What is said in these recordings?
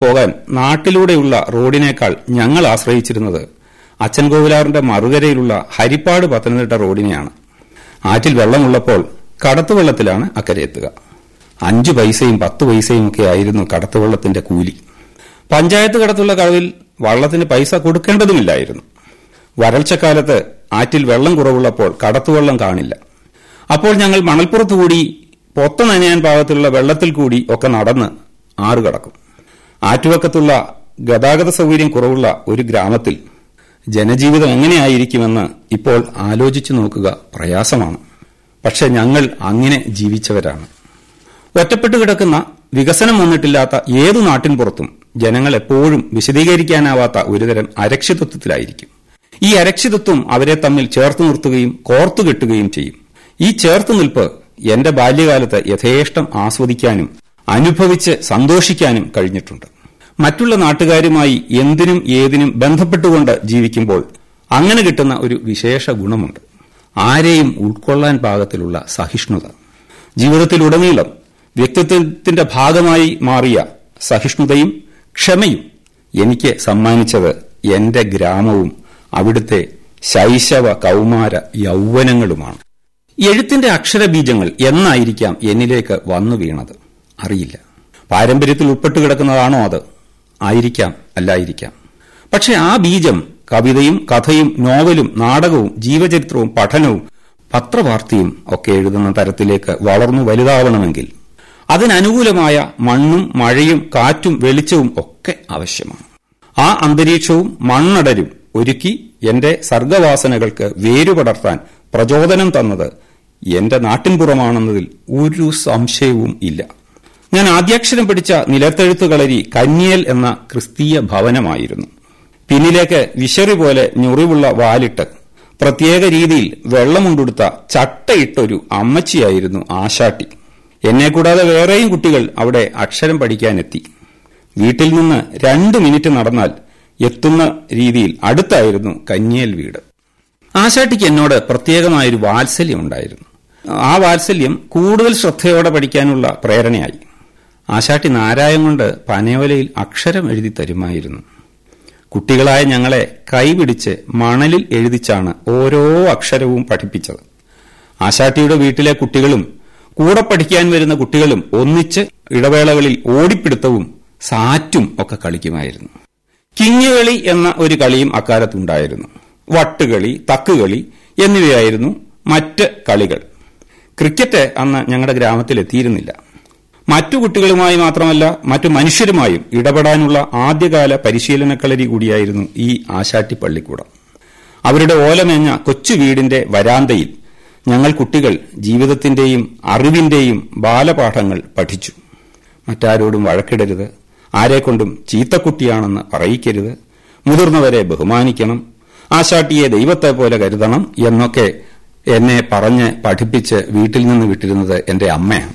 പോകാൻ നാട്ടിലൂടെയുള്ള റോഡിനേക്കാൾ ഞങ്ങൾ ആശ്രയിച്ചിരുന്നത് അച്ഛൻ കോവിലാറിന്റെ മറുകരയിലുള്ള ഹരിപ്പാട് പത്തനംതിട്ട റോഡിനെയാണ് ആറ്റിൽ വെള്ളമുള്ളപ്പോൾ കടത്തുവെള്ളത്തിലാണ് അക്കരെ എത്തുക അഞ്ചു പൈസയും പത്ത് പൈസയും ഒക്കെ ആയിരുന്നു കടത്തുവെള്ളത്തിന്റെ കൂലി പഞ്ചായത്ത് കടത്തുള്ള കടവിൽ വള്ളത്തിന് പൈസ കൊടുക്കേണ്ടതുമില്ലായിരുന്നു വരൾച്ചക്കാലത്ത് ആറ്റിൽ വെള്ളം കുറവുള്ളപ്പോൾ കടത്തുവെള്ളം കാണില്ല അപ്പോൾ ഞങ്ങൾ മണൽപ്പുറത്ത് കൂടി പൊത്ത നനയാൻ പാകത്തിലുള്ള വെള്ളത്തിൽ കൂടി ഒക്കെ നടന്ന് ആറ് കടക്കും ആറ്റുവക്കത്തുള്ള ഗതാഗത സൗകര്യം കുറവുള്ള ഒരു ഗ്രാമത്തിൽ ജനജീവിതം എങ്ങനെയായിരിക്കുമെന്ന് ഇപ്പോൾ ആലോചിച്ചു നോക്കുക പ്രയാസമാണ് പക്ഷെ ഞങ്ങൾ അങ്ങനെ ജീവിച്ചവരാണ് ഒറ്റപ്പെട്ടു കിടക്കുന്ന വികസനം വന്നിട്ടില്ലാത്ത ഏതു നാട്ടിൻ പുറത്തും ജനങ്ങൾ എപ്പോഴും വിശദീകരിക്കാനാവാത്ത ഒരുതരം അരക്ഷിതത്വത്തിലായിരിക്കും ഈ അരക്ഷിതത്വം അവരെ തമ്മിൽ ചേർത്ത് നിർത്തുകയും കോർത്തുകെട്ടുകയും ചെയ്യും ഈ ചേർത്ത് നിൽപ്പ് എന്റെ ബാല്യകാലത്ത് യഥേഷ്ടം ആസ്വദിക്കാനും അനുഭവിച്ച് സന്തോഷിക്കാനും കഴിഞ്ഞിട്ടുണ്ട് മറ്റുള്ള നാട്ടുകാരുമായി എന്തിനും ഏതിനും ബന്ധപ്പെട്ടുകൊണ്ട് ജീവിക്കുമ്പോൾ അങ്ങനെ കിട്ടുന്ന ഒരു വിശേഷ ഗുണമുണ്ട് ആരെയും ഉൾക്കൊള്ളാൻ പാകത്തിലുള്ള സഹിഷ്ണുത ജീവിതത്തിലുടനീളം വ്യക്തിത്വത്തിന്റെ ഭാഗമായി മാറിയ സഹിഷ്ണുതയും ക്ഷമയും എനിക്ക് സമ്മാനിച്ചത് എന്റെ ഗ്രാമവും അവിടുത്തെ ശൈശവ കൗമാര യൗവനങ്ങളുമാണ് എഴുത്തിന്റെ അക്ഷരബീജങ്ങൾ എന്നായിരിക്കാം എന്നിലേക്ക് വന്നു വീണത് അറിയില്ല പാരമ്പര്യത്തിൽ ഉൾപ്പെട്ടു കിടക്കുന്നതാണോ അത് ആയിരിക്കാം അല്ലായിരിക്കാം പക്ഷെ ആ ബീജം കവിതയും കഥയും നോവലും നാടകവും ജീവചരിത്രവും പഠനവും പത്രവാർത്തയും ഒക്കെ എഴുതുന്ന തരത്തിലേക്ക് വളർന്നു വലുതാവണമെങ്കിൽ അതിനനുകൂലമായ മണ്ണും മഴയും കാറ്റും വെളിച്ചവും ഒക്കെ ആവശ്യമാണ് ആ അന്തരീക്ഷവും മണ്ണടരും ഒരുക്കി എന്റെ സർഗവാസനകൾക്ക് വേരുപടർത്താൻ പ്രചോദനം തന്നത് എന്റെ നാട്ടിൻപുറമാണെന്നതിൽ ഒരു സംശയവും ഇല്ല ഞാൻ ആദ്യാക്ഷരം പിടിച്ച നിലത്തെഴുത്ത് കളരി കന്യൽ എന്ന ക്രിസ്തീയ ഭവനമായിരുന്നു പിന്നിലേക്ക് വിശറി പോലെ ഞുറിവുള്ള വാലിട്ട് പ്രത്യേക രീതിയിൽ വെള്ളമുണ്ടെടുത്ത ചട്ടയിട്ടൊരു അമ്മച്ചിയായിരുന്നു ആശാട്ടി എന്നെ കൂടാതെ വേറെയും കുട്ടികൾ അവിടെ അക്ഷരം പഠിക്കാനെത്തി വീട്ടിൽ നിന്ന് രണ്ട് മിനിറ്റ് നടന്നാൽ എത്തുന്ന രീതിയിൽ അടുത്തായിരുന്നു കന്യേൽ വീട് ആശാട്ടിക്ക് എന്നോട് പ്രത്യേകമായൊരു വാത്സല്യം ഉണ്ടായിരുന്നു ആ വാത്സല്യം കൂടുതൽ ശ്രദ്ധയോടെ പഠിക്കാനുള്ള പ്രേരണയായി ആശാട്ടി നാരായം കൊണ്ട് പനയോലയിൽ അക്ഷരം എഴുതി തരുമായിരുന്നു കുട്ടികളായ ഞങ്ങളെ കൈപിടിച്ച് മണലിൽ എഴുതിച്ചാണ് ഓരോ അക്ഷരവും പഠിപ്പിച്ചത് ആശാട്ടിയുടെ വീട്ടിലെ കുട്ടികളും കൂടെ പഠിക്കാൻ വരുന്ന കുട്ടികളും ഒന്നിച്ച് ഇടവേളകളിൽ ഓടിപ്പിടുത്തവും സാറ്റും ഒക്കെ കളിക്കുമായിരുന്നു കിങ്ങുകളി എന്ന ഒരു കളിയും അക്കാലത്തുണ്ടായിരുന്നു വട്ടുകളി തക്കുകളി എന്നിവയായിരുന്നു മറ്റ് കളികൾ ക്രിക്കറ്റ് അന്ന് ഞങ്ങളുടെ ഗ്രാമത്തിൽ എത്തിയിരുന്നില്ല മറ്റു കുട്ടികളുമായി മാത്രമല്ല മറ്റു മനുഷ്യരുമായും ഇടപെടാനുള്ള ആദ്യകാല പരിശീലനക്കളരി കൂടിയായിരുന്നു ഈ ആശാട്ടി പള്ളിക്കൂടം അവരുടെ ഓലമേഞ്ഞ കൊച്ചു വീടിന്റെ വരാന്തയിൽ ഞങ്ങൾ കുട്ടികൾ ജീവിതത്തിന്റെയും അറിവിന്റെയും ബാലപാഠങ്ങൾ പഠിച്ചു മറ്റാരോടും വഴക്കിടരുത് ആരെക്കൊണ്ടും ചീത്തക്കുട്ടിയാണെന്ന് പറയിക്കരുത് മുതിർന്നവരെ ബഹുമാനിക്കണം ആശാട്ടിയെ ദൈവത്തെ പോലെ കരുതണം എന്നൊക്കെ എന്നെ പറഞ്ഞ് പഠിപ്പിച്ച് വീട്ടിൽ നിന്ന് വിട്ടിരുന്നത് എന്റെ അമ്മയാണ്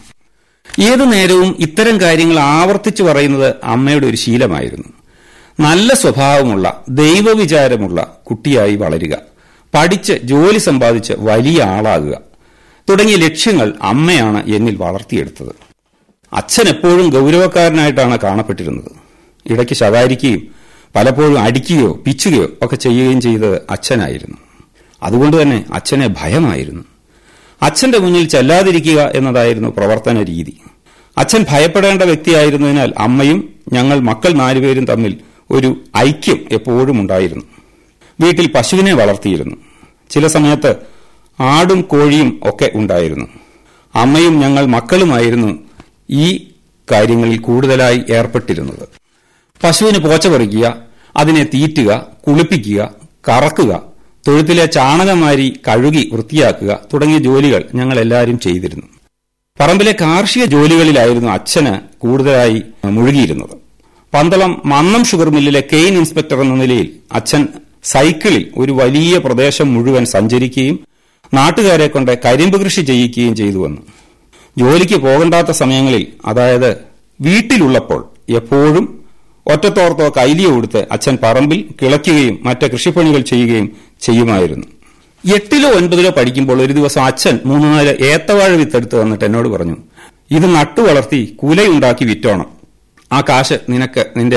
ഏതു നേരവും ഇത്തരം കാര്യങ്ങൾ ആവർത്തിച്ചു പറയുന്നത് അമ്മയുടെ ഒരു ശീലമായിരുന്നു നല്ല സ്വഭാവമുള്ള ദൈവവിചാരമുള്ള കുട്ടിയായി വളരുക പഠിച്ച് ജോലി സമ്പാദിച്ച് വലിയ ആളാകുക തുടങ്ങിയ ലക്ഷ്യങ്ങൾ അമ്മയാണ് എന്നിൽ വളർത്തിയെടുത്തത് അച്ഛൻ എപ്പോഴും ഗൗരവക്കാരനായിട്ടാണ് കാണപ്പെട്ടിരുന്നത് ഇടയ്ക്ക് ശകാരിക്കുകയും പലപ്പോഴും അടിക്കുകയോ പിച്ചുകയോ ഒക്കെ ചെയ്യുകയും ചെയ്തത് അച്ഛനായിരുന്നു അതുകൊണ്ട് തന്നെ അച്ഛനെ ഭയമായിരുന്നു അച്ഛന്റെ മുന്നിൽ ചെല്ലാതിരിക്കുക എന്നതായിരുന്നു പ്രവർത്തന രീതി അച്ഛൻ ഭയപ്പെടേണ്ട വ്യക്തിയായിരുന്നതിനാൽ അമ്മയും ഞങ്ങൾ മക്കൾ നാലുപേരും തമ്മിൽ ഒരു ഐക്യം എപ്പോഴും ഉണ്ടായിരുന്നു വീട്ടിൽ പശുവിനെ വളർത്തിയിരുന്നു ചില സമയത്ത് ആടും കോഴിയും ഒക്കെ ഉണ്ടായിരുന്നു അമ്മയും ഞങ്ങൾ മക്കളുമായിരുന്നു ഈ കാര്യങ്ങളിൽ കൂടുതലായി ഏർപ്പെട്ടിരുന്നത് പശുവിന് പോച്ച പറിക്കുക അതിനെ തീറ്റുക കുളിപ്പിക്കുക കറക്കുക തൊഴുത്തിലെ ചാണകമാരി കഴുകി വൃത്തിയാക്കുക തുടങ്ങിയ ജോലികൾ ഞങ്ങൾ എല്ലാവരും ചെയ്തിരുന്നു പറമ്പിലെ കാർഷിക ജോലികളിലായിരുന്നു അച്ഛന് കൂടുതലായി മുഴുകിയിരുന്നത് പന്തളം മന്നം ഷുഗർ മില്ലിലെ കെയിൻ ഇൻസ്പെക്ടർ എന്ന നിലയിൽ അച്ഛൻ സൈക്കിളിൽ ഒരു വലിയ പ്രദേശം മുഴുവൻ സഞ്ചരിക്കുകയും നാട്ടുകാരെ കൊണ്ട് കരിമ്പ് കൃഷി ചെയ്യിക്കുകയും ചെയ്തു വന്നു ജോലിക്ക് പോകണ്ടാത്ത സമയങ്ങളിൽ അതായത് വീട്ടിലുള്ളപ്പോൾ എപ്പോഴും ഒറ്റത്തോർത്തോ കൈലിയോ കൊടുത്ത് അച്ഛൻ പറമ്പിൽ കിളയ്ക്കുകയും മറ്റ് കൃഷിപ്പണികൾ ചെയ്യുകയും ചെയ്യുമായിരുന്നു എട്ടിലോ ഒൻപതിലോ പഠിക്കുമ്പോൾ ഒരു ദിവസം അച്ഛൻ മൂന്ന് നാല് ഏത്തവാഴ വിത്തെടുത്ത് വന്നിട്ട് എന്നോട് പറഞ്ഞു ഇത് നട്ടു വളർത്തി കുലയുണ്ടാക്കി വിറ്റോണം ആ കാശ് നിനക്ക് നിന്റെ